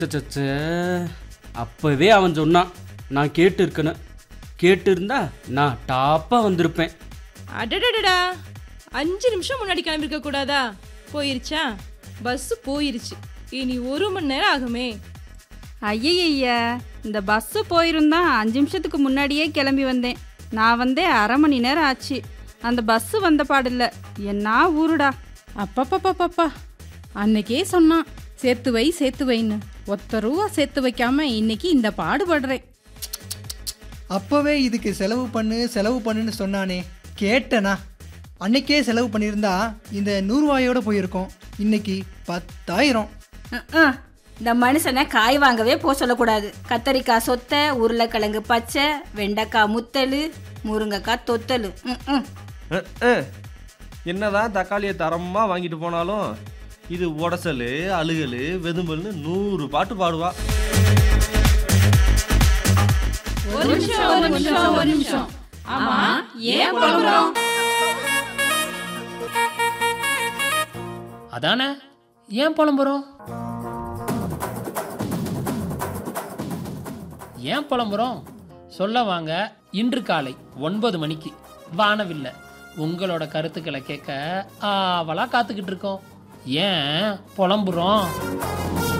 ச்சே அப்பவே அவன் சொன்னான் நான் கேட்டு இருக்கணும் கேட்டு இருந்தா நான் டாப்பா வந்திருப்பேன் அடடடடா அஞ்சு நிமிஷம் முன்னாடி கிளம்பிருக்க கூடாதா போயிருச்சா பஸ் போயிருச்சு இனி ஒரு மணி நேரம் ஆகுமே ஐயய்யா இந்த பஸ்ஸு போயிருந்தா அஞ்சு நிமிஷத்துக்கு முன்னாடியே கிளம்பி வந்தேன் நான் வந்தே அரை மணி நேரம் ஆச்சு அந்த பஸ்ஸு வந்த பாடில்ல என்ன ஊருடா அப்பப்பப்பப்பா அன்னைக்கே சொன்னான் சேர்த்து வை சேர்த்து வைன்னு ஒத்த ரூபா சேர்த்து வைக்காம இன்னைக்கு இந்த பாடுபடுறேன் அப்போவே இதுக்கு செலவு பண்ணு செலவு பண்ணுன்னு சொன்னானே கேட்டனா அன்னைக்கே செலவு பண்ணியிருந்தா இந்த நூறுவாயோட போயிருக்கோம் இன்னைக்கு பத்தாயிரம் ம்ம். இந்த மனுஷனை காய் வாங்கவே போக சொல்லக்கூடாது கத்தரிக்காய் சொத்தை உருளைக்கிழங்கு பச்சை வெண்டைக்காய் முத்தல் முருங்கைக்காய் தொத்தல் ம்ம். அஹ், அஹ். என்னதான் தக்காளியை தரமாக வாங்கிட்டு போனாலும் இது உடசல் அழுகல் வெதும்பல்னு நூறு பாட்டு பாடுவா ஒரு நிமிஷம் ஒரு நிமிஷம் ஒரு நிமிஷம் ஆமா ஏன் புலம்புறோம் அதானே ஏன் புலம்புறோம் ஏன் புலம்புறோம் சொல்ல வாங்க இன்று காலை ஒன்பது மணிக்கு வானவில்லை உங்களோட கருத்துக்களை கேட்க ஆவலா காத்துக்கிட்டு இருக்கோம் ஏன் புலம்புறோம்